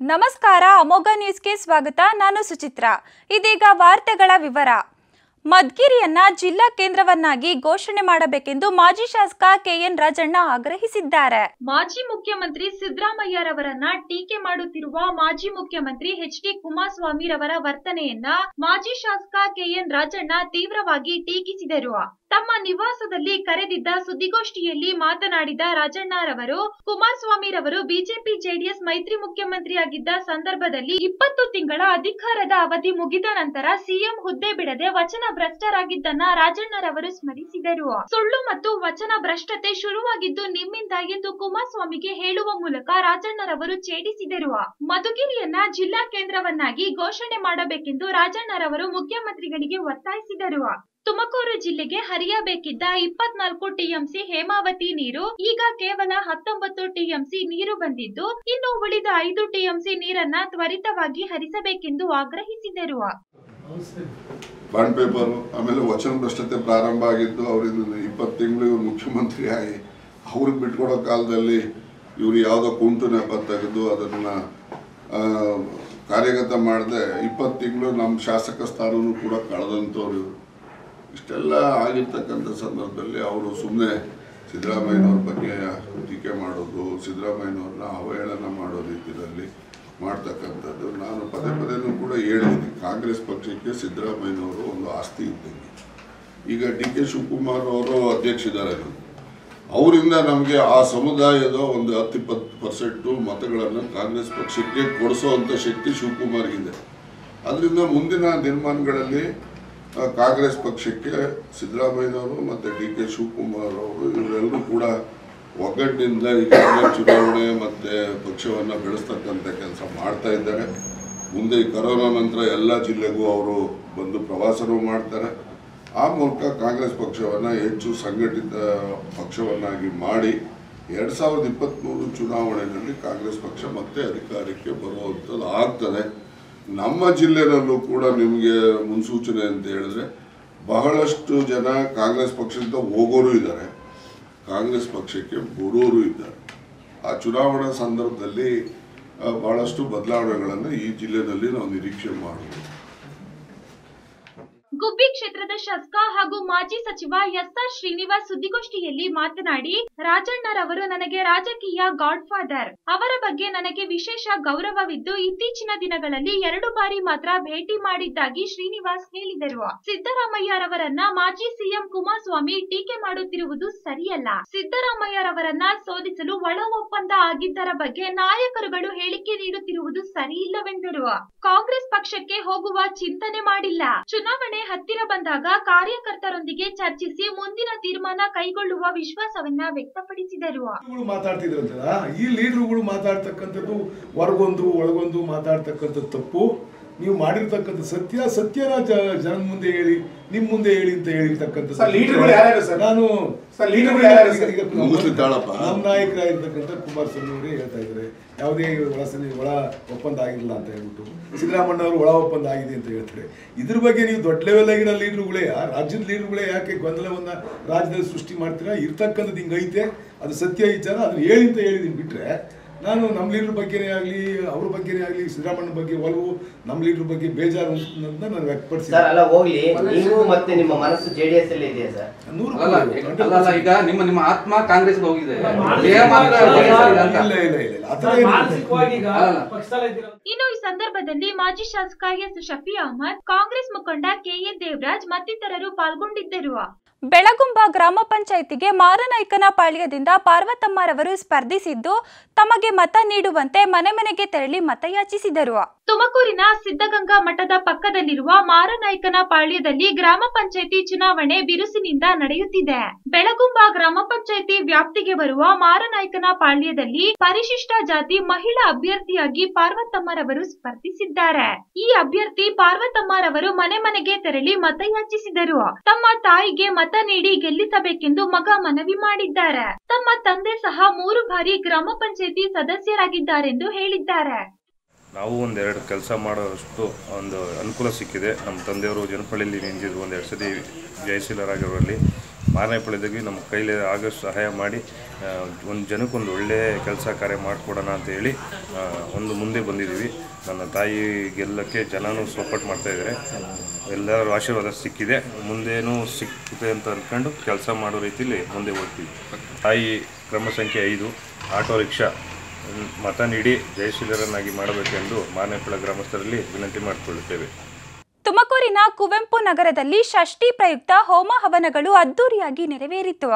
ನಮಸ್ಕಾರ ಅಮೋಘ ನ್ಯೂಸ್ಗೆ ಸ್ವಾಗತ ನಾನು ಸುಚಿತ್ರಾ ಇದೀಗ ವಾರ್ತೆಗಳ ವಿವರ ಮದ್ಗಿರಿಯನ್ನ ಜಿಲ್ಲಾ ಕೇಂದ್ರವನ್ನಾಗಿ ಘೋಷಣೆ ಮಾಡಬೇಕೆಂದು ಮಾಜಿ ಶಾಸಕ ಕೆಎನ್ ರಾಜಣ್ಣ ಆಗ್ರಹಿಸಿದ್ದಾರೆ ಮಾಜಿ ಮುಖ್ಯಮಂತ್ರಿ ಸಿದ್ದರಾಮಯ್ಯರವರನ್ನ ಟೀಕೆ ಮಾಡುತ್ತಿರುವ ಮಾಜಿ ಮುಖ್ಯಮಂತ್ರಿ ಎಚ್ ಡಿ ಕುಮಾರಸ್ವಾಮಿರವರ ವರ್ತನೆಯನ್ನ ಮಾಜಿ ಶಾಸಕ ಕೆಎನ್ ರಾಜಣ್ಣ ತೀವ್ರವಾಗಿ ಟೀಕಿಸಿದರು ತಮ್ಮ ನಿವಾಸದಲ್ಲಿ ಕರೆದಿದ್ದ ಸುದ್ದಿಗೋಷ್ಠಿಯಲ್ಲಿ ಮಾತನಾಡಿದ ರಾಜಣ್ಣರವರು ಕುಮಾರಸ್ವಾಮಿರವರು ಬಿಜೆಪಿ ಜೆಡಿಎಸ್ ಮೈತ್ರಿ ಮುಖ್ಯಮಂತ್ರಿಯಾಗಿದ್ದ ಸಂದರ್ಭದಲ್ಲಿ ಇಪ್ಪತ್ತು ತಿಂಗಳ ಅಧಿಕಾರದ ಅವಧಿ ಮುಗಿದ ನಂತರ ಸಿಎಂ ಹುದ್ದೆ ಬಿಡದೆ ವಚನ ಭ್ರಷ್ಟರಾಗಿದ್ದನ್ನ ರಾಜಣ್ಣರವರು ಸ್ಮರಿಸಿದರು ಸುಳ್ಳು ಮತ್ತು ವಚನ ಭ್ರಷ್ಟತೆ ಶುರುವಾಗಿದ್ದು ನಿಮ್ಮಿಂದ ಎಂದು ಕುಮಾರಸ್ವಾಮಿಗೆ ಹೇಳುವ ಮೂಲಕ ರಾಜಣ್ಣರವರು ಛೇಡಿಸಿದರು ಮಧುಗಿರಿಯನ್ನ ಜಿಲ್ಲಾ ಕೇಂದ್ರವನ್ನಾಗಿ ಘೋಷಣೆ ಮಾಡಬೇಕೆಂದು ರಾಜಣ್ಣರವರು ಮುಖ್ಯಮಂತ್ರಿಗಳಿಗೆ ಒತ್ತಾಯಿಸಿದರು ತುಮಕೂರು ಜಿಲ್ಲೆಗೆ ಹರಿಯಬೇಕಿದ್ದ ಇಪ್ಪತ್ನಾಲ್ಕು ಟಿಎಂಸಿ ಹೇಮಾವತಿ ನೀರು ಈಗ ಕೇವಲ ಹತ್ತೊಂಬತ್ತು ಟಿಎಂಸಿ ನೀರು ಬಂದಿದ್ದು ಇನ್ನು ಉಳಿದ ಐದು ಟಿಎಂಸಿ ನೀರನ್ನ ತ್ವರಿತವಾಗಿ ಹರಿಸಬೇಕೆಂದು ಆಗ್ರಹಿಸಿದರು ಬಾಂಡ್ ಪೇಪರ್ ಆಮೇಲೆ ವಚನ ಭ್ರಷ್ಟತೆ ಪ್ರಾರಂಭ ಆಗಿದ್ದು ಅವರಿಂದ ಇಪ್ಪತ್ತು ತಿಂಗಳು ಇವ್ರು ಮುಖ್ಯಮಂತ್ರಿ ಆಗಿ ಅವ್ರಿಗೆ ಬಿಟ್ಕೊಡೋ ಕಾಲದಲ್ಲಿ ಇವ್ರು ಯಾವುದೋ ಕುಂಟು ನೆಪ ತೆಗೆದು ಅದನ್ನು ಕಾರ್ಯಗತ ಮಾಡದೆ ಇಪ್ಪತ್ತು ತಿಂಗಳು ನಮ್ಮ ಶಾಸಕ ಸ್ಥಾನನೂ ಕೂಡ ಕಳೆದಂಥವ್ರು ಇವರು ಇಷ್ಟೆಲ್ಲ ಆಗಿರ್ತಕ್ಕಂಥ ಸಂದರ್ಭದಲ್ಲಿ ಅವರು ಸುಮ್ಮನೆ ಸಿದ್ದರಾಮಯ್ಯನವ್ರ ಬಗ್ಗೆ ಟೀಕೆ ಮಾಡೋದು ಸಿದ್ದರಾಮಯ್ಯನವ್ರನ್ನ ಅವಹೇಳನ ಮಾಡೋ ರೀತಿಯಲ್ಲಿ ಮಾಡ್ತಕ್ಕಂಥದ್ದು ನಾನು ಪದೇ ಪದೇನೂ ಕೂಡ ಹೇಳಿದ್ದೀನಿ ಕಾಂಗ್ರೆಸ್ ಪಕ್ಷಕ್ಕೆ ಸಿದ್ದರಾಮಯ್ಯನವರು ಒಂದು ಆಸ್ತಿ ಇದ್ದಂಗೆ ಈಗ ಡಿ ಕೆ ಶಿವಕುಮಾರ್ ಅವರು ಅಧ್ಯಕ್ಷಿದ್ದಾರೆ ಅವರಿಂದ ನಮಗೆ ಆ ಸಮುದಾಯದ ಒಂದು ಹತ್ತಿಪ್ಪತ್ತು ಪರ್ಸೆಂಟು ಮತಗಳನ್ನು ಕಾಂಗ್ರೆಸ್ ಪಕ್ಷಕ್ಕೆ ಕೊಡಿಸೋವಂಥ ಶಕ್ತಿ ಶಿವಕುಮಾರ್ಗಿದೆ ಅದರಿಂದ ಮುಂದಿನ ದಿನಮಾನಗಳಲ್ಲಿ ಆ, ಕಾಂಗ್ರೆಸ್ ಪಕ್ಷಕ್ಕೆ ಸಿದ್ದರಾಮಯ್ಯನವರು ಮತ್ತು ಡಿ ಕೆ ಶಿವಕುಮಾರ್ ಅವರು ಇವರೆಲ್ಲರೂ ಕೂಡ ಒಗ್ಗಟ್ಟಿನಿಂದ ಈಗಾಗಲೇ ಚುನಾವಣೆ ಮತ್ತು ಪಕ್ಷವನ್ನು ಬೆಳೆಸ್ತಕ್ಕಂಥ ಕೆಲಸ ಮಾಡ್ತಾ ಇದ್ದಾರೆ ಮುಂದೆ ಈ ಕರೋನಾ ನಂತರ ಎಲ್ಲ ಜಿಲ್ಲೆಗೂ ಅವರು ಬಂದು ಪ್ರವಾಸನೂ ಮಾಡ್ತಾರೆ ಆ ಮೂಲಕ ಕಾಂಗ್ರೆಸ್ ಪಕ್ಷವನ್ನು ಹೆಚ್ಚು ಸಂಘಟಿತ ಪಕ್ಷವನ್ನಾಗಿ ಮಾಡಿ ಎರಡು ಸಾವಿರದ ಇಪ್ಪತ್ತ್ಮೂರು ಚುನಾವಣೆಯಲ್ಲಿ ಕಾಂಗ್ರೆಸ್ ಪಕ್ಷ ಮತ್ತೆ ಅಧಿಕಾರಕ್ಕೆ ಬರುವಂಥದ್ದು ಆಗ್ತದೆ ನಮ್ಮ ಜಿಲ್ಲೆನಲ್ಲೂ ಕೂಡ ನಿಮಗೆ ಮುನ್ಸೂಚನೆ ಅಂತ ಹೇಳಿದ್ರೆ ಬಹಳಷ್ಟು ಜನ ಕಾಂಗ್ರೆಸ್ ಪಕ್ಷದಿಂದ ಹೋಗೋರು ಇದ್ದಾರೆ ಕಾಂಗ್ರೆಸ್ ಪಕ್ಷಕ್ಕೆ ಬರೋರು ಇದ್ದಾರೆ ಆ ಚುನಾವಣಾ ಸಂದರ್ಭದಲ್ಲಿ ಆ, ಬಹಳಷ್ಟು ಬದಲಾವಣೆಗಳನ್ನು ಈ ಜಿಲ್ಲೆನಲ್ಲಿ ನಾವು ನಿರೀಕ್ಷೆ ಮಾಡಬಹುದು ಗುಬ್ಬಿ ಕ್ಷೇತ್ರದ ಶಾಸಕ ಹಾಗೂ ಮಾಜಿ ಸಚಿವ ಎಸ್ಆರ್ ಶ್ರೀನಿವಾಸ್ ಸುದ್ದಿಗೋಷ್ಠಿಯಲ್ಲಿ ಮಾತನಾಡಿ ರಾಜಣ್ಣರವರು ನನಗೆ ರಾಜಕೀಯ ಗಾಡ್ ಫಾದರ್ ಅವರ ಬಗ್ಗೆ ನನಗೆ ವಿಶೇಷ ಗೌರವವಿದ್ದು ಇತ್ತೀಚಿನ ದಿನಗಳಲ್ಲಿ ಎರಡು ಬಾರಿ ಮಾತ್ರ ಭೇಟಿ ಮಾಡಿದ್ದಾಗಿ ಶ್ರೀನಿವಾಸ್ ಹೇಳಿದರು ಸಿದ್ದರಾಮಯ್ಯರವರನ್ನ ಮಾಜಿ ಸಿಎಂ ಕುಮಾರಸ್ವಾಮಿ ಟೀಕೆ ಮಾಡುತ್ತಿರುವುದು ಸರಿಯಲ್ಲ ಸಿದ್ದರಾಮಯ್ಯರವರನ್ನ ಸೋಲಿಸಲು ಒಳ ಒಪ್ಪಂದ ಆಗಿದ್ದರ ಬಗ್ಗೆ ನಾಯಕರುಗಳು ಹೇಳಿಕೆ ನೀಡುತ್ತಿರುವುದು ಸರಿಯಿಲ್ಲವೆಂದರು ಕಾಂಗ್ರೆಸ್ ಪಕ್ಷಕ್ಕೆ ಹೋಗುವ ಚಿಂತನೆ ಮಾಡಿಲ್ಲ ಚುನಾವಣೆ ಹತ್ತಿರ ಬಂದಾಗ ಕಾರ್ಯಕರ್ತರೊಂದಿಗೆ ಚರ್ಚಿಸಿ ಮುಂದಿನ ತೀರ್ಮಾನ ಕೈಗೊಳ್ಳುವ ವಿಶ್ವಾಸವನ್ನ ವ್ಯಕ್ತಪಡಿಸಿದರು ಲೀಡರ್ಗಳು ಮಾತಾಡ್ತಿದ್ರಂತಲ್ಲ ಈ ಲೀಡರ್ಗಳು ಮಾತಾಡ್ತಕ್ಕಂಥದ್ದು ಹೊರಗೊಂದು ಒಳಗೊಂದು ಮಾತಾಡ್ತಕ್ಕಂಥದ್ದು ತಪ್ಪು ನೀವು ಮಾಡಿರ್ತಕ್ಕಂಥ ಸತ್ಯ ಸತ್ಯನ ಜ- ಜನದ ಮುಂದೆ ಹೇಳಿ ನಿಮ್ ಮುಂದೆ ಹೇಳಿ ಅಂತ ಹೇಳಿರ್ತಕ್ಕಂಥ ಸರ್, ಲೀಡರ್ಗಳು ಯಾರ್ಯಾರು ಸರ್? ನಾನು ಸರ್, ಲೀಡರ್ಗಳು ಯಾರ್ಯಾರು ಸರ್? ಈಗ ನಮ್ಮ- ಮುಗಿಸ್ಲಿ ತಾಳಪ್ಪ. ನಮ್ಮ ನಾಯಕರಾಗಿರ್ತಕ್ಕಂಥ ಕುಮಾರಸ್ವಾಮಿ ಅವರೇ ಹೇಳ್ತಾ ಇದ್ದಾರೆ ಯಾವುದೇ ಒಳ ಸನ್ನಿ ಒಳ ಒಪ್ಪಂದ ಆಗಿಲ್ಲ ಅಂತ ಹೇಳ್ಬಿಟ್ಟು ಸಿದ್ದರಾಮಣ್ಣ ಅವರು ಒಳ ಒಪ್ಪಂದ ಆಗಿದೆ ಅಂತ ಹೇಳ್ತಾರೆ ಇದ್ರ ಬಗ್ಗೆ ನೀವು ದೊಡ್ಡ ಲೆವೆಲ್ ಆಗಿನ ಲೀಡರ್ಗಳೇ ರಾಜ್ಯದ ಲೀಡರ್ಗಳೇ ಯಾಕೆ ಗೊಂದಲವನ್ನ ರಾಜ್ಯದಲ್ಲಿ ಸೃಷ್ಟಿ ಮಾಡ್ತೀರಾ ಇರ್ತಕ್ಕಂಥದ್ದು ಹಿಂಗೈತೆ ಅದು ಸತ್ಯ ವಿಚಾರ ಅದನ್ನ ಹೇಳಿ ಅಂತ ಹೇಳಿದೀನಿ ಬಿಟ್ರೆ ನಾನು ನಮ್ಮ ಲೀಡರ್ ಬಗ್ಗೆನೇ ಆಗಲಿ ಅವ್ರ ಬಗ್ಗೆನೇ ಆಗಲಿ ಸಿದ್ದರಾಮಣ್ಣ ಬಗ್ಗೆ ಒಲವು ನಮ್ಮ ಲೀಡರ್ ಬಗ್ಗೆ ಬೇಜಾರು ಅಂತ ನಾನು ಸರ್ ವ್ಯಕ್ತಪಡಿಸಿದ್ದೆ ಅಲ್ಲ ಹೋಗ್ಲಿ ನೀವು ಮತ್ತೆ ನಿಮ್ಮ ಮನಸ್ಸು ಜೆಡಿಎಸ್ ಅಲ್ಲಿ ಇದೆಯಾ ಸರ್ ನೂರು ಅಲ್ಲ ಅಲ್ಲ ಈಗ ನಿಮ್ಮ ನಿಮ್ಮ ಆತ್ಮ ಕಾಂಗ್ರೆಸ್ ಹೋಗಿದೆ ದೇಹ ಮಾತ್ರ ಇಲ್ಲ JDS ಅಲ್ಲಿ ಅಂತ. ಇಲ್ಲ ಇಲ್ಲ ಇಲ್ಲ ಆ ಥರ ಏನಿಲ್ಲ. ಮಾನಸಿಕವಾಗಿ ಈಗ ಅಲ್ಲ. ಪಕ್ಷದಲ್ಲಿ ಇದ್ದೀರ ಇನ್ನು ಈ ಸಂದರ್ಭದಲ್ಲಿ ಮಾಜಿ ಶಾಸಕ ಎಸ್ ಶಫಿ ಅಹಮದ್ ಕಾಂಗ್ರೆಸ್ ಮುಖಂಡ ಕೆಎ ದೇವರಾಜ್ ಮತ್ತಿತರರು ಪಾಲ್ಗೊಂಡಿದ್ದರು ಬೆಳಗುಂಬ ಗ್ರಾಮ ಪಂಚಾಯಿತಿಗೆ ಮಾರನಾಯ್ಕನ ಪಾಳ್ಯದಿಂದ ಪಾರ್ವತಮ್ಮರವರು ಸ್ಪರ್ಧಿಸಿದ್ದು ತಮಗೆ ಮತ ನೀಡುವಂತೆ ಮನೆ ಮನೆಗೆ ತೆರಳಿ ಮತಯಾಚಿಸಿದರು ತುಮಕೂರಿನ ಸಿದ್ಧಗಂಗಾ ಮಠದ ಪಕ್ಕದಲ್ಲಿರುವ ಮಾರನಾಯ್ಕನ ಪಾಳ್ಯದಲ್ಲಿ ಗ್ರಾಮ ಪಂಚಾಯಿತಿ ಚುನಾವಣೆ ಬಿರುಸಿನಿಂದ ನಡೆಯುತ್ತಿದೆ ಬೆಳಗುಂಬ ಗ್ರಾಮ ಪಂಚಾಯಿತಿ ವ್ಯಾಪ್ತಿಗೆ ಬರುವ ಮಾರನಾಯ್ಕನ ಪಾಳ್ಯದಲ್ಲಿ ಪರಿಶಿಷ್ಟ ಜಾತಿ ಮಹಿಳಾ ಅಭ್ಯರ್ಥಿಯಾಗಿ ಪಾರ್ವತಮ್ಮರವರು ಸ್ಪರ್ಧಿಸಿದ್ದಾರೆ ಈ ಅಭ್ಯರ್ಥಿ ಪಾರ್ವತಮ್ಮರವರು ಮನೆ ಮನೆಗೆ ತೆರಳಿ ಮತಯಾಚಿಸಿದರು ತಮ್ಮ ತಾಯಿಗೆ ಮತ ನೀಡಿ ಗೆಲ್ಲಿಸಬೇಕೆಂದು ಮಗ ಮನವಿ ಮಾಡಿದ್ದಾರೆ ತಮ್ಮ ತಂದೆ ಸಹ ಮೂರು ಬಾರಿ ಗ್ರಾಮ ಪಂಚಾಯಿತಿ ಸದಸ್ಯರಾಗಿದ್ದಾರೆಂದು ಹೇಳಿದ್ದಾರೆ ನಾವು ಒಂದೆರಡು ಕೆಲಸ ಮಾಡೋಷ್ಟು ಒಂದು ಅನುಕೂಲ ಸಿಕ್ಕಿದೆ ನಮ್ಮ ತಂದೆಯವರು ಜನಪಳ್ಳಿಯಲ್ಲಿ ನಿಂತಿದ್ರು ಒಂದು ಎರಡು ಸತಿ ಜಯಶೀಲರಾಗಿರೋರಲ್ಲಿ ಮಾರನೇ ಪಡೆದಾಗಿ ನಮ್ಮ ಕೈಲಿ ಆಗಷ್ಟು ಸಹಾಯ ಮಾಡಿ ಒಂದು ಜನಕ್ಕೊಂದು ಒಳ್ಳೆಯ ಕೆಲಸ ಕಾರ್ಯ ಮಾಡಿಕೊಡೋಣ ಅಂತ ಹೇಳಿ ಆ, ಒಂದು ಮುಂದೆ ಬಂದಿದ್ದೀವಿ ನನ್ನ ತಾಯಿ ಗೆಲ್ಲಕ್ಕೆ ಜನನೂ ಸಪೋರ್ಟ್ ಮಾಡ್ತಾಯಿದ್ದಾರೆ ಎಲ್ಲರ ಆಶೀರ್ವಾದ ಸಿಕ್ಕಿದೆ ಮುಂದೇನೂ ಸಿಕ್ಕುತ್ತೆ ಅಂತ ಅಂದ್ಕೊಂಡು ಕೆಲಸ ಮಾಡೋ ರೀತಿಯಲ್ಲಿ ಮುಂದೆ ಹೋಗ್ತೀವಿ ತಾಯಿ ಕ್ರಮ ಸಂಖ್ಯೆ ಐದು ಆಟೋ ರಿಕ್ಷಾ ಮ್, ಮತ ನೀಡಿ ಜಯಶೀಲರನ್ನಾಗಿ ಮಾಡಬೇಕೆಂದು ಮಾರನೇಪಳ ಗ್ರಾಮಸ್ಥರಲ್ಲಿ ವಿನಂತಿ ಮಾಡಿಕೊಳ್ಳುತ್ತೇವೆ ತುಮಕೂರಿನ ಕುವೆಂಪು ನಗರದಲ್ಲಿ ಷಷ್ಠಿ ಪ್ರಯುಕ್ತ ಹೋಮ ಹವನಗಳು ಅದ್ದೂರಿಯಾಗಿ ನೆರವೇರಿತು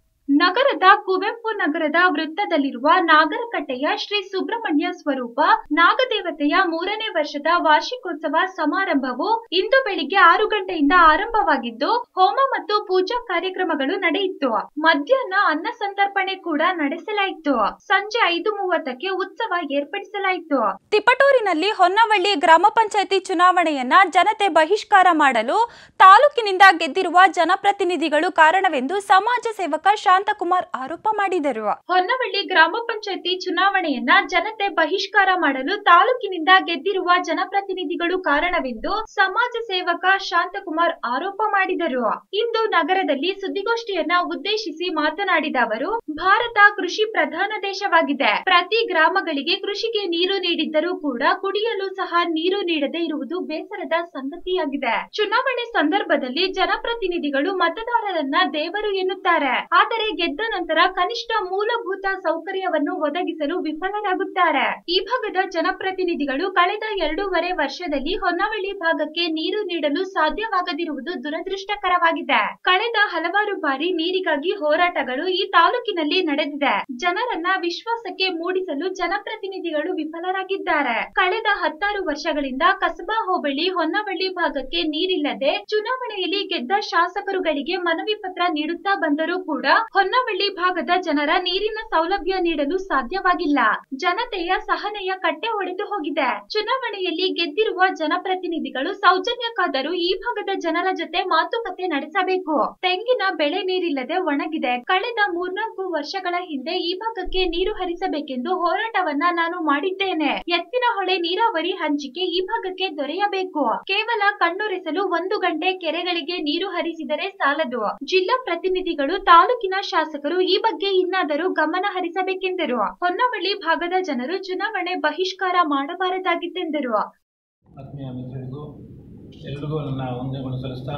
ನಗರದ ಕುವೆಂಪು ನಗರದ ವೃತ್ತದಲ್ಲಿರುವ ನಾಗರಕಟ್ಟೆಯ ಶ್ರೀ ಸುಬ್ರಹ್ಮಣ್ಯ ಸ್ವರೂಪ ನಾಗದೇವತೆಯ ಮೂರನೇ ವರ್ಷದ ವಾರ್ಷಿಕೋತ್ಸವ ಸಮಾರಂಭವು ಇಂದು ಬೆಳಿಗ್ಗೆ ಆರು ಗಂಟೆಯಿಂದ ಆರಂಭವಾಗಿದ್ದು ಹೋಮ ಮತ್ತು ಪೂಜಾ ಕಾರ್ಯಕ್ರಮಗಳು ನಡೆಯಿತು ಮಧ್ಯಾಹ್ನ ಅನ್ನ ಸಂತರ್ಪಣೆ ಕೂಡ ನಡೆಸಲಾಯಿತು ಸಂಜೆ ಐದು ಮೂವತ್ತಕ್ಕೆ ಉತ್ಸವ ಏರ್ಪಡಿಸಲಾಯಿತು ತಿಪಟೂರಿನಲ್ಲಿ ಹೊನ್ನವಳ್ಳಿ ಗ್ರಾಮ ಪಂಚಾಯಿತಿ ಚುನಾವಣೆಯನ್ನ ಜನತೆ ಬಹಿಷ್ಕಾರ ಮಾಡಲು ತಾಲೂಕಿನಿಂದ ಗೆದ್ದಿರುವ ಜನಪ್ರತಿನಿಧಿಗಳು ಕಾರಣವೆಂದು ಸಮಾಜ ಸೇವಕ ಶಾಂತಕುಮಾರ್ ಆರೋಪ ಮಾಡಿದರು ಹೊನ್ನವಳ್ಳಿ ಗ್ರಾಮ ಪಂಚಾಯತಿ ಚುನಾವಣೆಯನ್ನ ಜನತೆ ಬಹಿಷ್ಕಾರ ಮಾಡಲು ತಾಲೂಕಿನಿಂದ ಗೆದ್ದಿರುವ ಜನಪ್ರತಿನಿಧಿಗಳು ಕಾರಣವೆಂದು ಸಮಾಜ ಸೇವಕ ಶಾಂತಕುಮಾರ್ ಆರೋಪ ಮಾಡಿದರು ಇಂದು ನಗರದಲ್ಲಿ ಸುದ್ದಿಗೋಷ್ಠಿಯನ್ನ ಉದ್ದೇಶಿಸಿ ಮಾತನಾಡಿದ ಅವರು ಭಾರತ ಕೃಷಿ ಪ್ರಧಾನ ದೇಶವಾಗಿದೆ ಪ್ರತಿ ಗ್ರಾಮಗಳಿಗೆ ಕೃಷಿಗೆ ನೀರು ನೀಡಿದ್ದರೂ ಕೂಡ ಕುಡಿಯಲು ಸಹ ನೀರು ನೀಡದೇ ಇರುವುದು ಬೇಸರದ ಸಂಗತಿಯಾಗಿದೆ ಚುನಾವಣೆ ಸಂದರ್ಭದಲ್ಲಿ ಜನಪ್ರತಿನಿಧಿಗಳು ಮತದಾರರನ್ನ ದೇವರು ಎನ್ನುತ್ತಾರೆ ಆದರೆ ಗೆದ್ದ ನಂತರ ಕನಿಷ್ಠ ಮೂಲಭೂತ ಸೌಕರ್ಯವನ್ನು ಒದಗಿಸಲು ವಿಫಲರಾಗುತ್ತಾರೆ ಈ ಭಾಗದ ಜನಪ್ರತಿನಿಧಿಗಳು ಕಳೆದ ಎರಡೂವರೆ ವರ್ಷದಲ್ಲಿ ಹೊನ್ನವಳ್ಳಿ ಭಾಗಕ್ಕೆ ನೀರು ನೀಡಲು ಸಾಧ್ಯವಾಗದಿರುವುದು ದುರದೃಷ್ಟಕರವಾಗಿದೆ ಕಳೆದ ಹಲವಾರು ಬಾರಿ ನೀರಿಗಾಗಿ ಹೋರಾಟಗಳು ಈ ತಾಲೂಕಿನಲ್ಲಿ ನಡೆದಿದೆ ಜನರನ್ನ ವಿಶ್ವಾಸಕ್ಕೆ ಮೂಡಿಸಲು ಜನಪ್ರತಿನಿಧಿಗಳು ವಿಫಲರಾಗಿದ್ದಾರೆ ಕಳೆದ ಹತ್ತಾರು ವರ್ಷಗಳಿಂದ ಕಸಬಾ ಹೋಬಳಿ ಹೊನ್ನವಳ್ಳಿ ಭಾಗಕ್ಕೆ ನೀರಿಲ್ಲದೆ ಚುನಾವಣೆಯಲ್ಲಿ ಗೆದ್ದ ಶಾಸಕರುಗಳಿಗೆ ಮನವಿ ಪತ್ರ ನೀಡುತ್ತಾ ಬಂದರೂ ಕೂಡ ಹೊನ್ನವಳ್ಳಿ ಭಾಗದ ಜನರ ನೀರಿನ ಸೌಲಭ್ಯ ನೀಡಲು ಸಾಧ್ಯವಾಗಿಲ್ಲ ಜನತೆಯ ಸಹನೆಯ ಕಟ್ಟೆ ಒಡೆದು ಹೋಗಿದೆ ಚುನಾವಣೆಯಲ್ಲಿ ಗೆದ್ದಿರುವ ಜನಪ್ರತಿನಿಧಿಗಳು ಸೌಜನ್ಯಕ್ಕಾದರೂ ಈ ಭಾಗದ ಜನರ ಜೊತೆ ಮಾತುಕತೆ ನಡೆಸಬೇಕು ತೆಂಗಿನ ಬೆಳೆ ನೀರಿಲ್ಲದೆ ಒಣಗಿದೆ ಕಳೆದ ಮೂರ್ನಾಲ್ಕು ವರ್ಷಗಳ ಹಿಂದೆ ಈ ಭಾಗಕ್ಕೆ ನೀರು ಹರಿಸಬೇಕೆಂದು ಹೋರಾಟವನ್ನ ನಾನು ಮಾಡಿದ್ದೇನೆ ಎತ್ತಿನ ಹೊಳೆ ನೀರಾವರಿ ಹಂಚಿಕೆ ಈ ಭಾಗಕ್ಕೆ ದೊರೆಯಬೇಕು ಕೇವಲ ಕಣ್ಣೊರೆಸಲು ಒಂದು ಗಂಟೆ ಕೆರೆಗಳಿಗೆ ನೀರು ಹರಿಸಿದರೆ ಸಾಲದು ಜಿಲ್ಲಾ ಪ್ರತಿನಿಧಿಗಳು ತಾಲೂಕಿನ ಶಾಸಕರು ಈ ಬಗ್ಗೆ ಇನ್ನಾದರೂ ಗಮನ ಹರಿಸಬೇಕೆಂದರು ಹೊನ್ನವಳ್ಳಿ ಭಾಗದ ಜನರು ಚುನಾವಣೆ ಬಹಿಷ್ಕಾರ ಮಾಡಬಾರದಾಗಿತ್ತೆಂದರು ಆತ್ಮೀಯ ಮಿತ್ರರಿಗೂ ಎಲ್ರಿಗೂ ನನ್ನ ವಂದನೆಗಳನ್ನು ಸಲ್ಲಿಸ್ತಾ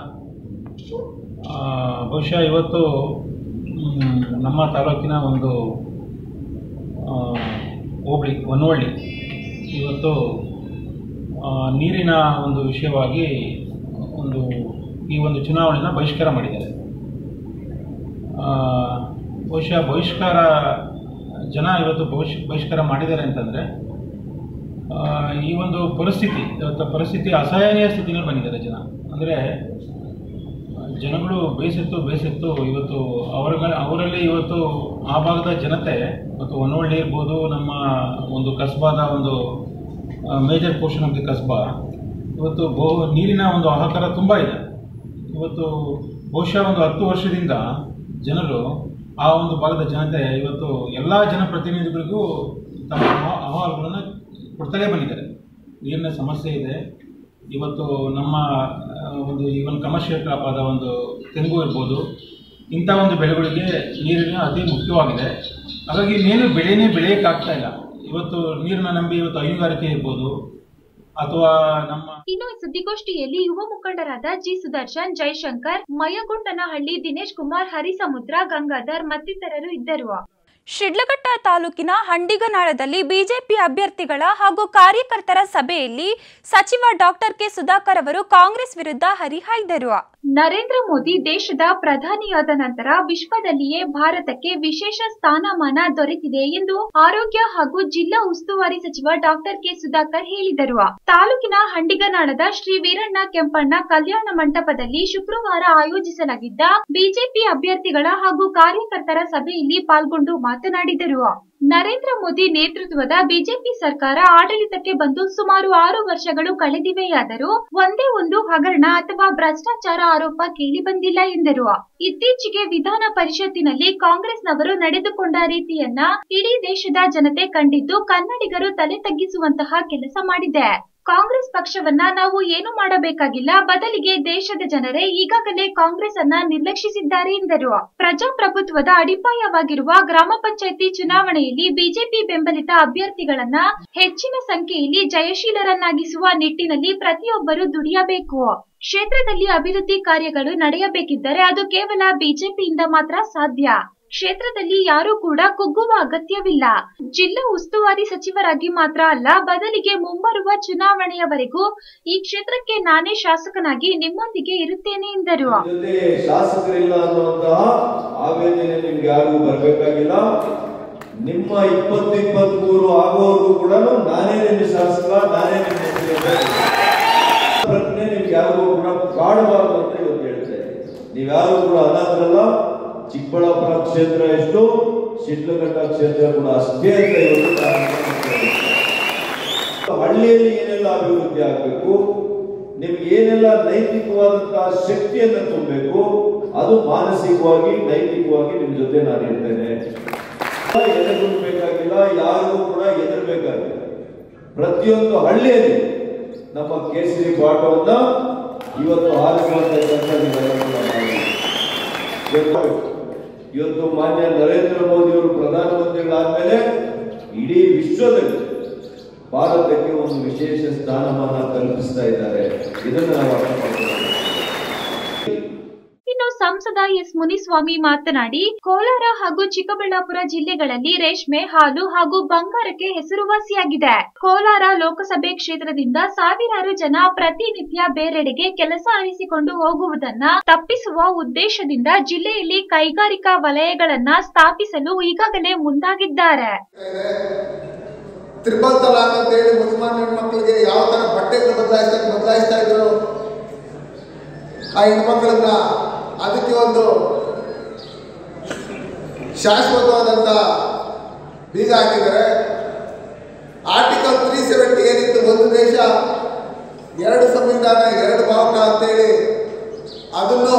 ಆ, ಬಹುಶಃ ಇವತ್ತು ಮ್, ನಮ್ಮ ತಾಲೂಕಿನ ಒಂದು ಆ, ಹೋಬಳಿ ಹೊನ್ನವಳ್ಳಿ ಇವತ್ತು ಆ, ನೀರಿನ ಒಂದು ವಿಷಯವಾಗಿ ಒಂದು ಈ ಒಂದು ಚುನಾವಣೆನ ಬಹಿಷ್ಕಾರ ಮಾಡಿದ್ದಾರೆ ಆ, ಬಹುಶಃ ಬಹಿಷ್ಕಾರ ಜನ ಇವತ್ತು ಬಹಿಷ್ ಬಹಿಷ್ಕಾರ ಮಾಡಿದ್ದಾರೆ ಅಂತಂದರೆ ಆ, ಈ ಒಂದು ಪರಿಸ್ಥಿತಿ ಇವತ್ತು ಪರಿಸ್ಥಿತಿ ಅಸಹನೀಯ ಸ್ಥಿತಿನಲ್ಲಿ ಬಂದಿದ್ದಾರೆ ಜನ ಅಂದರೆ ಜನಗಳು ಬೇಸತ್ತು ಬೇಸತ್ತು ಇವತ್ತು ಅವ್ರಗ ಅವರಲ್ಲಿ ಇವತ್ತು ಆ ಭಾಗದ ಜನತೆ ಇವತ್ತು ಹೊನ್ನವಳ್ಳಿ ಇರ್ಬೋದು ನಮ್ಮ ಒಂದು ಕಸ್ಬಾದ ಒಂದು major portion of the kasba ಇವತ್ತು ಬಹು ನೀರಿನ ಒಂದು ಹಾಹಾಕಾರ ತುಂಬ ಇದೆ ಇವತ್ತು ಬಹುಶಃ ಒಂದು ಹತ್ತು ವರ್ಷದಿಂದ ಜನರು ಆ ಒಂದು ಭಾಗದ ಜನತೆ ಇವತ್ತು ಎಲ್ಲ ಜನಪ್ರತಿನಿಧಿಗಳಿಗೂ ತಮ್ಮ ಅಹವಾ- ಅಹವಾಲುಗಳನ್ನು ಕೊಡ್ತಲೇ ಬಂದಿದ್ದಾರೆ ನೀರಿನ ಸಮಸ್ಯೆ ಇದೆ ಇವತ್ತು ನಮ್ಮ ಆ, ಒಂದು ಈವನ್ ಕಮರ್ಷಿಯಲ್ ಕ್ರಾಪ್ ಆದ ಒಂದು ತೆಂಗು ಇರ್ಬೋದು ಇಂಥ ಒಂದು ಬೆಳೆಗಳಿಗೆ ನೀರಿನ ಅತಿ ಮುಖ್ಯವಾಗಿದೆ ಹಾಗಾಗಿ ಇನ್ನೇನು ಬೆಳೆನೇ ಬೆಳೆಯೋಕ್ಕಾಗ್ತಾ ಇಲ್ಲ ಇವತ್ತು ನೀರನ್ನ ನಂಬಿ ಇವತ್ತು ಹೈನುಗಾರಿಕೆ ಇರ್ಬೋದು ಅಥವಾ ನಮ್ಮ ಇನ್ನು ಈ ಸುದ್ದಿಗೋಷ್ಠಿಯಲ್ಲಿ ಯುವ ಮುಖಂಡರಾದ ಜಿ ಸುದರ್ಶನ್ ಜಯಶಂಕರ್ ಮಯಗೊಂಡನಹಳ್ಳಿ ದಿನೇಶ್ ಕುಮಾರ್ ಹರಿಸಮುದ್ರ ಗಂಗಾಧರ್ ಮತ್ತಿತರರು ಇದ್ದರು ಶಿಡ್ಲಘಟ್ಟ ತಾಲೂಕಿನ ಹಂಡಿಗನಾಳದಲ್ಲಿ ಬಿಜೆಪಿ ಅಭ್ಯರ್ಥಿಗಳ ಹಾಗೂ ಕಾರ್ಯಕರ್ತರ ಸಭೆಯಲ್ಲಿ ಸಚಿವ ಡಾಕ್ಟರ್ ಕೆ ಸುಧಾಕರ್ ಅವರು ಕಾಂಗ್ರೆಸ್ ವಿರುದ್ಧ ಹರಿಹಾಯ್ದರು ನರೇಂದ್ರ ಮೋದಿ ದೇಶದ ಪ್ರಧಾನಿಯಾದ ನಂತರ ವಿಶ್ವದಲ್ಲಿಯೇ ಭಾರತಕ್ಕೆ ವಿಶೇಷ ಸ್ಥಾನಮಾನ ದೊರೆತಿದೆ ಎಂದು ಆರೋಗ್ಯ ಹಾಗೂ ಜಿಲ್ಲಾ ಉಸ್ತುವಾರಿ ಸಚಿವ ಡಾಕ್ಟರ್ ಕೆ ಸುಧಾಕರ್ ಹೇಳಿದರು ತಾಲೂಕಿನ ಹಂಡಿಗನಾಳದ ಶ್ರೀ ವೀರಣ್ಣ ಕೆಂಪಣ್ಣ ಕಲ್ಯಾಣ ಮಂಟಪದಲ್ಲಿ ಶುಕ್ರವಾರ ಆಯೋಜಿಸಲಾಗಿದ್ದ ಬಿಜೆಪಿ ಅಭ್ಯರ್ಥಿಗಳ ಹಾಗೂ ಕಾರ್ಯಕರ್ತರ ಸಭೆಯಲ್ಲಿ ಪಾಲ್ಗೊಂಡು ಮಾತನಾಡಿದರು ನರೇಂದ್ರ ಮೋದಿ ನೇತೃತ್ವದ ಬಿಜೆಪಿ ಸರ್ಕಾರ ಆಡಳಿತಕ್ಕೆ ಬಂದು ಸುಮಾರು ಆರು ವರ್ಷಗಳು ಕಳೆದಿವೆಯಾದರೂ ಒಂದೇ ಒಂದು ಹಗರಣ ಅಥವಾ ಭ್ರಷ್ಟಾಚಾರ ಆರೋಪ ಕೇಳಿ ಬಂದಿಲ್ಲ ಎಂದರು ಇತ್ತೀಚೆಗೆ ವಿಧಾನ ಪರಿಷತ್ತಿನಲ್ಲಿ ಕಾಂಗ್ರೆಸ್ನವರು ನಡೆದುಕೊಂಡ ರೀತಿಯನ್ನ ಇಡೀ ದೇಶದ ಜನತೆ ಕಂಡಿದ್ದು ಕನ್ನಡಿಗರು ತಲೆ ತಗ್ಗಿಸುವಂತಹ ಕೆಲಸ ಮಾಡಿದೆ ಕಾಂಗ್ರೆಸ್ ಪಕ್ಷವನ್ನ ನಾವು ಏನು ಮಾಡಬೇಕಾಗಿಲ್ಲ ಬದಲಿಗೆ ದೇಶದ ಜನರೇ ಈಗಾಗಲೇ ಕಾಂಗ್ರೆಸ್ ಅನ್ನ ನಿರ್ಲಕ್ಷಿಸಿದ್ದಾರೆ ಎಂದರು ಪ್ರಜಾಪ್ರಭುತ್ವದ ಅಡಿಪಾಯವಾಗಿರುವ ಗ್ರಾಮ ಪಂಚಾಯಿತಿ ಚುನಾವಣೆಯಲ್ಲಿ ಬಿಜೆಪಿ ಬೆಂಬಲಿತ ಅಭ್ಯರ್ಥಿಗಳನ್ನ ಹೆಚ್ಚಿನ ಸಂಖ್ಯೆಯಲ್ಲಿ ಜಯಶೀಲರನ್ನಾಗಿಸುವ ನಿಟ್ಟಿನಲ್ಲಿ ಪ್ರತಿಯೊಬ್ಬರು ದುಡಿಯಬೇಕು ಕ್ಷೇತ್ರದಲ್ಲಿ ಅಭಿವೃದ್ಧಿ ಕಾರ್ಯಗಳು ನಡೆಯಬೇಕಿದ್ದರೆ ಅದು ಕೇವಲ ಬಿಜೆಪಿಯಿಂದ ಮಾತ್ರ ಸಾಧ್ಯ ಕ್ಷೇತ್ರದಲ್ಲಿ ಯಾರೂ ಕೂಡ ಕುಗ್ಗುವ ಅಗತ್ಯವಿಲ್ಲ ಜಿಲ್ಲಾ ಉಸ್ತುವಾರಿ ಸಚಿವರಾಗಿ ಮಾತ್ರ ಅಲ್ಲ ಬದಲಿಗೆ ಮುಂಬರುವ ಚುನಾವಣೆಯವರೆಗೂ ಈ ಕ್ಷೇತ್ರಕ್ಕೆ ನಾನೇ ಶಾಸಕನಾಗಿ ನಿಮ್ಮೊಂದಿಗೆ ಇರುತ್ತೇನೆ ಎಂದರು ಜೊತೆ ಶಾಸಕರಿಲ್ಲ ಅನ್ನುವಂತಹ ಆವೇದನೆ ನಿಮ್ಗೆ ಯಾರಿಗೂ ಬರಬೇಕಾಗಿಲ್ಲ ನಿಮ್ಮ ಇಪ್ಪತ್ತು ಇಪ್ಪತ್ತ್ ಮೂರು ಆಗೋವರೆಗೂ ಕೂಡ ನಾನೇ ನಿಮ್ಮ ಶಾಸಕ ನಾನೇ ನಿಮ್ಮ ಮುಖ್ಯಮಂತ್ರಿ. ಪ್ರಜ್ಞೆ ನಿಮ್ಗೆ ಯಾರಿಗೂ ಕೂಡ ಕಾಡಬಾರದು ಅಂತ ಇವತ್ತು ಹೇಳ್ತಾ ಇದ್ದೀನಿ ನೀವ್ಯಾರು ಕೂಡ ಅನಾಥರಲ್ಲ ಚಿಕ್ಕಬಳ್ಳಾಪುರ ಕ್ಷೇತ್ರ ಎಷ್ಟು ಶಿಡ್ಲಘಟ್ಟ ಕ್ಷೇತ್ರ ಕೂಡ ಅಷ್ಟೇ ಅಂತ ಇವತ್ತು ನಾನು ಹೇಳ್ತೀನಿ. ಹಳ್ಳಿಯಲ್ಲಿ ಏನೆಲ್ಲ ಅಭಿವೃದ್ಧಿ ಆಗಬೇಕು ನಿಮ್ಗೆ ಏನೆಲ್ಲ ನೈತಿಕವಾದಂತಹ ಶಕ್ತಿಯನ್ನ ತುಂಬಬೇಕು ಅದು ಮಾನಸಿಕವಾಗಿ ನೈತಿಕವಾಗಿ ನಿಮ್ ಜೊತೆ ನಾನು ಇರ್ತೇನೆ ಎದುರ್ಬೇಕಾಗಿಲ್ಲ ಯಾರಿಗೂ ಕೂಡ ಎದುರ್ಬೇಕಾಗಿಲ್ಲ ಪ್ರತಿಯೊಂದು ಹಳ್ಳಿಯಲ್ಲಿ ನಮ್ಮ ಕೇಸರಿ ಪಾಠವನ್ನ ಇವತ್ತು ಹಾರಿಸುವಂತ ಕೆಲಸ ನೀವೆಲ್ಲ ಕೂಡ ಮಾಡಿ. ಇವತ್ತು ಇವತ್ತು ಮಾನ್ಯ ನರೇಂದ್ರ ಮೋದಿ ಅವರು ಪ್ರಧಾನಮಂತ್ರಿಗಳಾದ್ಮೇಲೆ ಇಡೀ ವಿಶ್ವದಲ್ಲಿ ಭಾರತಕ್ಕೆ ಒಂದು ವಿಶೇಷ ಸ್ಥಾನಮಾನ ಕಲ್ಪಿಸ್ತಾ ಇದ್ದಾರೆ ಇದನ್ನು ನಾವು ಅರ್ಥ ಮಾಡ್ಕೊಳ್ಳಬೇಕು. ಇನ್ನು ಸಂಸದ ಎಸ್ ಮುನಿಸ್ವಾಮಿ ಮಾತನಾಡಿ ಕೋಲಾರ ಹಾಗೂ ಚಿಕ್ಕಬಳ್ಳಾಪುರ ಜಿಲ್ಲೆಗಳಲ್ಲಿ ರೇಷ್ಮೆ ಹಾಲು ಹಾಗೂ ಬಂಗಾರಕ್ಕೆ ಹೆಸರುವಾಸಿಯಾಗಿದೆ ಕೋಲಾರ ಲೋಕಸಭೆ ಕ್ಷೇತ್ರದಿಂದ ಸಾವಿರಾರು ಜನ ಪ್ರತಿನಿತ್ಯ ಬೇರೆಡೆಗೆ ಕೆಲಸ ಅರಿಸಿಕೊಂಡು ಹೋಗುವುದನ್ನ ತಪ್ಪಿಸುವ ಉದ್ದೇಶದಿಂದ ಜಿಲ್ಲೆಯಲ್ಲಿ ಕೈಗಾರಿಕಾ ವಲಯಗಳನ್ನ ಸ್ಥಾಪಿಸಲು ಈಗಾಗಲೇ ಮುಂದಾಗಿದ್ದಾರೆ ತ್ರಿಬಲ್ ತಲಾಕ್ ಅಂತ ಹೇಳಿ ಮುಸಲ್ಮಾನ್ ಹೆಣ್ಮಕ್ಳಿಗೆ ಯಾವ ತರ ಬಟ್ಟೆಗಳು ಬದಲಾಯಿಸ್ತಾ ಬದಲಾಯಿಸ್ತಾ ಇದ್ರು ಆ ಹೆಣ್ಮಕ್ಳನ್ನ ಅದಕ್ಕೆ ಒಂದು ಶಾಶ್ವತವಾದಂಥ ಬೀಗ ಹಾಕಿದ್ದಾರೆ ಆರ್ಟಿಕಲ್ ತ್ರೀ ಸೆವೆಂಟಿ ಏನಿತ್ತು ಒಂದು ದೇಶ ಎರಡು ಸಂವಿಧಾನ ಎರಡು ಭಾವಕ ಅಂತೇಳಿ ಅದನ್ನು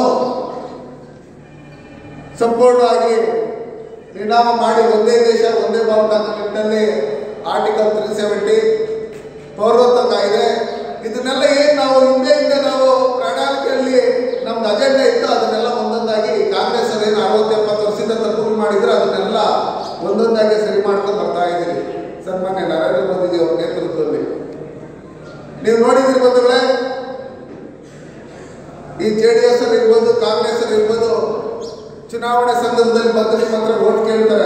ಸಂಪೂರ್ಣವಾಗಿ ನಿರ್ಣಾಮ ಮಾಡಿ ಒಂದೇ ದೇಶ ಒಂದೇ ಭಾರತ ಅನ್ನೋ ನಿಟ್ಟಿನಲ್ಲಿ ಆರ್ಟಿಕಲ್ ತ್ರೀ ಸೆವೆಂಟಿ ಪೌರತ್ವ ಕಾಯ್ದೆ ಇದನ್ನೆಲ್ಲ ಏನು ನಾವು ಹಿಂದೆ ಹಿಂದೆ ನಾವು ಪ್ರಣಾಳಿಕೆಯಲ್ಲಿ ನಮ್ದು ಅಜೆಂಡಾ ಇತ್ತು ಅದನ್ನೆಲ್ಲ ಒಂದೊಂದಾಗಿ ಕಾಂಗ್ರೆಸ್ ಅವರು ಏನು ಅರವತ್ತು ಎಪ್ಪತ್ತು ವರ್ಷದಿಂದ ತಪ್ಪು ಮಾಡಿದ್ರೆ ಅದನ್ನೆಲ್ಲ ಒಂದೊಂದಾಗಿ ಸರಿ ಮಾಡ್ಕೊಂಡು ಬರ್ತಾ ಇದ್ದೀರಿ ಸನ್ಮಾನ್ಯ ನರೇಂದ್ರ ಮೋದಿಜಿ ಅವರ ನೇತೃತ್ವದಲ್ಲಿ ನೀವು ನೋಡಿದಿರಿ ಬಂಧುಗಳೇ ಈ ಜೆ ಡಿ ಎಸ್ ಅಲ್ಲಿ ಇರ್ಬೋದು ಕಾಂಗ್ರೆಸ್ ಅಲ್ಲಿ ಇರ್ಬೋದು ಚುನಾವಣೆ ಸಂದರ್ಭದಲ್ಲಿ ಬಂದು ನಿಮ್ಮ ಹತ್ರ ವೋಟ್ ಕೇಳ್ತಾರೆ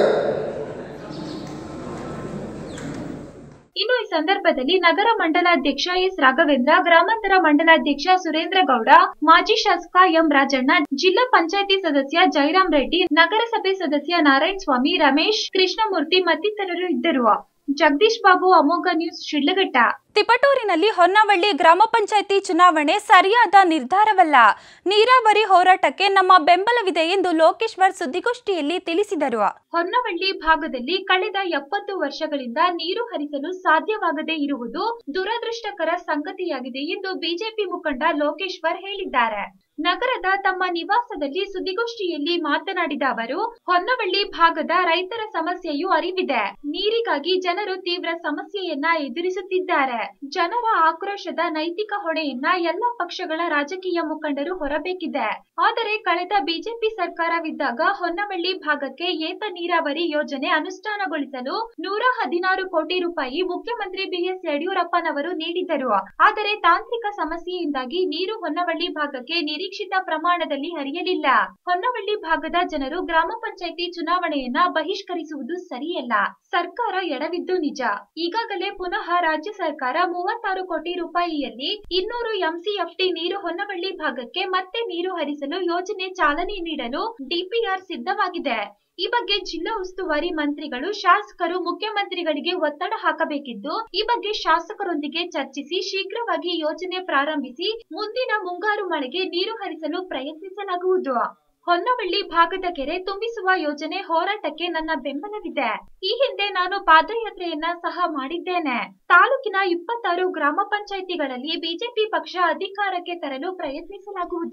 ಇನ್ನು ಈ ಸಂದರ್ಭದಲ್ಲಿ ನಗರ ಮಂಡಲಾಧ್ಯಕ್ಷ ಎಸ್ ರಾಘವೇಂದ್ರ ಗ್ರಾಮಾಂತರ ಮಂಡಲಾಧ್ಯಕ್ಷ ಸುರೇಂದ್ರ ಗೌಡ ಮಾಜಿ ಶಾಸಕ ಎಂ ರಾಜಣ್ಣ ಜಿಲ್ಲಾ ಪಂಚಾಯಿತಿ ಸದಸ್ಯ ಜಯರಾಮ್ ರೆಡ್ಡಿ ನಗರಸಭೆ ಸದಸ್ಯ ನಾರಾಯಣ ಸ್ವಾಮಿ ರಮೇಶ್ ಕೃಷ್ಣಮೂರ್ತಿ ಮತ್ತಿತರರು ಇದ್ದರು ಜಗದೀಶ್ ಬಾಬು ಅಮೋಘ ನ್ಯೂಸ್ ಶಿಡ್ಲಘಟ್ಟ ತಿಪಟೂರಿನಲ್ಲಿ ಹೊನ್ನವಳ್ಳಿ ಗ್ರಾಮ ಪಂಚಾಯಿತಿ ಚುನಾವಣೆ ಸರಿಯಾದ ನಿರ್ಧಾರವಲ್ಲ ನೀರಾವರಿ ಹೋರಾಟಕ್ಕೆ ನಮ್ಮ ಬೆಂಬಲವಿದೆ ಎಂದು ಲೋಕೇಶ್ವರ್ ಸುದ್ದಿಗೋಷ್ಠಿಯಲ್ಲಿ ತಿಳಿಸಿದರು ಹೊನ್ನವಳ್ಳಿ ಭಾಗದಲ್ಲಿ ಕಳೆದ ಎಪ್ಪತ್ತು ವರ್ಷಗಳಿಂದ ನೀರು ಹರಿಸಲು ಸಾಧ್ಯವಾಗದೇ ಇರುವುದು ದುರದೃಷ್ಟಕರ ಸಂಗತಿಯಾಗಿದೆ ಎಂದು ಬಿಜೆಪಿ ಮುಖಂಡ ಲೋಕೇಶ್ವರ್ ಹೇಳಿದ್ದಾರೆ ನಗರದ ತಮ್ಮ ನಿವಾಸದಲ್ಲಿ ಸುದ್ದಿಗೋಷ್ಠಿಯಲ್ಲಿ ಮಾತನಾಡಿದ ಅವರು ಹೊನ್ನವಳ್ಳಿ ಭಾಗದ ರೈತರ ಸಮಸ್ಯೆಯೂ ಅರಿವಿದೆ ನೀರಿಗಾಗಿ ಜನರು ತೀವ್ರ ಸಮಸ್ಯೆಯನ್ನ ಎದುರಿಸುತ್ತಿದ್ದಾರೆ ಜನರ ಆಕ್ರೋಶದ ನೈತಿಕ ಹೊಣೆಯನ್ನ ಎಲ್ಲ ಪಕ್ಷಗಳ ರಾಜಕೀಯ ಮುಖಂಡರು ಹೊರಬೇಕಿದೆ ಆದರೆ ಕಳೆದ ಬಿಜೆಪಿ ಸರ್ಕಾರವಿದ್ದಾಗ ಹೊನ್ನವಳ್ಳಿ ಭಾಗಕ್ಕೆ ಏತ ನೀರಾವರಿ ಯೋಜನೆ ಅನುಷ್ಠಾನಗೊಳಿಸಲು ನೂರ ಹದಿನಾರು ಕೋಟಿ ರೂಪಾಯಿ ಮುಖ್ಯಮಂತ್ರಿ ಬಿಎಸ್ ಯಡಿಯೂರಪ್ಪನವರು ನೀಡಿದ್ದರು ಆದರೆ ತಾಂತ್ರಿಕ ಸಮಸ್ಯೆಯಿಂದಾಗಿ ನೀರು ಹೊನ್ನವಳ್ಳಿ ಭಾಗಕ್ಕೆ ನಿರೀಕ್ಷಿತ ಪ್ರಮಾಣದಲ್ಲಿ ಹರಿಯಲಿಲ್ಲ ಹೊನ್ನವಳ್ಳಿ ಭಾಗದ ಜನರು ಗ್ರಾಮ ಪಂಚಾಯಿತಿ ಚುನಾವಣೆಯನ್ನ ಬಹಿಷ್ಕರಿಸುವುದು ಸರಿಯಲ್ಲ ಸರ್ಕಾರ ಎಡವಿದ್ದು ನಿಜ ಈಗಾಗಲೇ ಪುನಃ ರಾಜ್ಯ ಸರ್ಕಾರ ಮೂವತ್ತಾರು ಕೋಟಿ ರೂಪಾಯಿಯಲ್ಲಿ ಇನ್ನೂರು ಎಂಸಿಎಫ್ಟಿ ನೀರು ಹೊನ್ನವಳ್ಳಿ ಭಾಗಕ್ಕೆ ಮತ್ತೆ ನೀರು ಹರಿಸಲು ಯೋಜನೆ ಚಾಲನೆ ನೀಡಲು ಡಿಪಿಆರ್ ಸಿದ್ಧವಾಗಿದೆ ಈ ಬಗ್ಗೆ ಜಿಲ್ಲಾ ಉಸ್ತುವಾರಿ ಮಂತ್ರಿಗಳು ಶಾಸಕರು ಮುಖ್ಯಮಂತ್ರಿಗಳಿಗೆ ಒತ್ತಡ ಹಾಕಬೇಕಿದ್ದು ಈ ಬಗ್ಗೆ ಶಾಸಕರೊಂದಿಗೆ ಚರ್ಚಿಸಿ ಶೀಘ್ರವಾಗಿ ಯೋಜನೆ ಪ್ರಾರಂಭಿಸಿ ಮುಂದಿನ ಮುಂಗಾರು ಮಳೆಗೆ ನೀರು ಹರಿಸಲು ಪ್ರಯತ್ನಿಸಲಾಗುವುದು ಹೊನ್ನವಳ್ಳಿ ಭಾಗದ ಕೆರೆ ತುಂಬಿಸುವ ಯೋಜನೆ ಹೋರಾಟಕ್ಕೆ ನನ್ನ ಬೆಂಬಲವಿದೆ ಈ ಹಿಂದೆ ನಾನು ಪಾದಯಾತ್ರೆಯನ್ನ ಸಹ ಮಾಡಿದ್ದೇನೆ ತಾಲೂಕಿನ ಇಪ್ಪತ್ತಾರು ಗ್ರಾಮ ಪಂಚಾಯಿತಿಗಳಲ್ಲಿ ಬಿಜೆಪಿ ಪಕ್ಷ ಅಧಿಕಾರಕ್ಕೆ ತರಲು ಪ್ರಯತ್ನಿಸಲಾಗುವುದು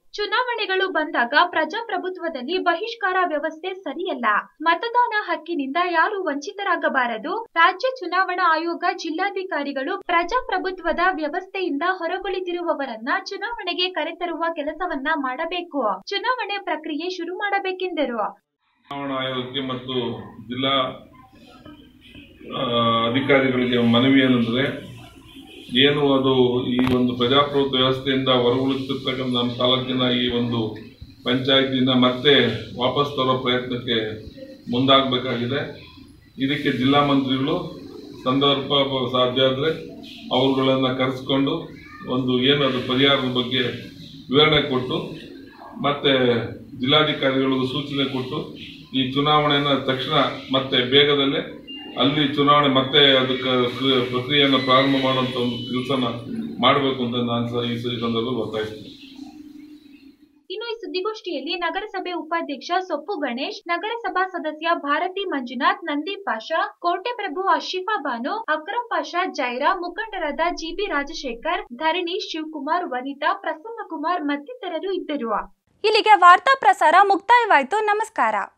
ಚುನಾವಣೆಗಳು ಬಂದಾಗ ಪ್ರಜಾಪ್ರಭುತ್ವದಲ್ಲಿ ಬಹಿಷ್ಕಾರ ವ್ಯವಸ್ಥೆ ಸರಿಯಲ್ಲ ಮತದಾನ ಹಕ್ಕಿನಿಂದ ಯಾರು ವಂಚಿತರಾಗಬಾರದು ರಾಜ್ಯ ಚುನಾವಣಾ ಆಯೋಗ ಜಿಲ್ಲಾಧಿಕಾರಿಗಳು ಪ್ರಜಾಪ್ರಭುತ್ವದ ವ್ಯವಸ್ಥೆಯಿಂದ ಹೊರಗುಳಿತಿರುವವರನ್ನ ಚುನಾವಣೆಗೆ ಕರೆತರುವ ಕೆಲಸವನ್ನ ಮಾಡಬೇಕು ಚುನಾವಣೆ ಪ್ರಕ್ರಿಯೆ ಶುರು ಮಾಡಬೇಕೆಂದರು ಚುನಾವಣಾ ಆಯೋಗಕ್ಕೆ ಮತ್ತು ಜಿಲ್ಲಾ ಆ, ಅಧಿಕಾರಿಗಳಿಗೆ ಮನವಿ ಏನಂದ್ರೆ ಏನು ಅದು ಈ ಒಂದು ಪ್ರಜಾಪ್ರಭುತ್ವ ವ್ಯವಸ್ಥೆಯಿಂದ ಹೊರಗುಳಿತಿರ್ತಕ್ಕಂಥ ನಮ್ಮ ತಾಲೂಕಿನ ಈ ಒಂದು ಪಂಚಾಯತಿನ ಮತ್ತೆ ವಾಪಸ್ ತರೋ ಪ್ರಯತ್ನಕ್ಕೆ ಮುಂದಾಗಬೇಕಾಗಿದೆ ಇದಕ್ಕೆ ಜಿಲ್ಲಾ ಮಂತ್ರಿಗಳು ಸಂದರ್ಭ ಸಾಧ್ಯ ಆದರೆ ಅವರುಗಳನ್ನು ಕರೆಸ್ಕೊಂಡು ಒಂದು ಏನು ಅದು ಪರಿಹಾರದ ಬಗ್ಗೆ ವಿವರಣೆ ಕೊಟ್ಟು ಮತ್ತೆ ಜಿಲ್ಲಾಧಿಕಾರಿಗಳಿಗೂ ಸೂಚನೆ ಕೊಟ್ಟು ಈ ಚುನಾವಣೆಯನ್ನು ತಕ್ಷಣ ಮತ್ತೆ ಬೇಗದಲ್ಲೇ ಅಲ್ಲಿ ಚುನಾವಣೆ ಮತ್ತೆ ಅದಕ್ಕೆ ಕ್ರ- ಪ್ರಕ್ರಿಯೆಯನ್ನು ಪ್ರಾರಂಭ ಮಾಡುವಂತ ಒಂದು ಕೆಲಸನ ಮಾಡಬೇಕು ಅಂತ ನಾನು ಸಹ ಈ ಸ- ಈ ಸಂದರ್ಭದಲ್ಲಿ ಒತ್ತಾಯಿಸ್ತೀನಿ ಇನ್ನು ಈ ಸುದ್ದಿಗೋಷ್ಠಿಯಲ್ಲಿ ನಗರಸಭೆ ಉಪಾಧ್ಯಕ್ಷ ಸೊಪ್ಪು ಗಣೇಶ್ ನಗರಸಭಾ ಸದಸ್ಯ ಭಾರತಿ ಮಂಜುನಾಥ್ ನಂದೀಪ್ ಪಾಷಾ ಕೋಟೆಪ್ರಭು ಅಶಿಫಾ ಬಾನು ಅಕ್ರಂ ಪಾಷಾ ಜೈರಾ ಮುಖಂಡರಾದ ಜಿಬಿ ರಾಜಶೇಖರ್ ಧರಣೀಶ್ ಶಿವಕುಮಾರ್ ವನಿತಾ ಪ್ರಸನ್ನಕುಮಾರ್ ಮತ್ತಿತರರು ಇದ್ದರು ಇಲ್ಲಿಗೆ ವಾರ್ತಾ ಪ್ರಸಾರ ಮುಕ್ತಾಯವಾಯಿತು ನಮಸ್ಕಾರ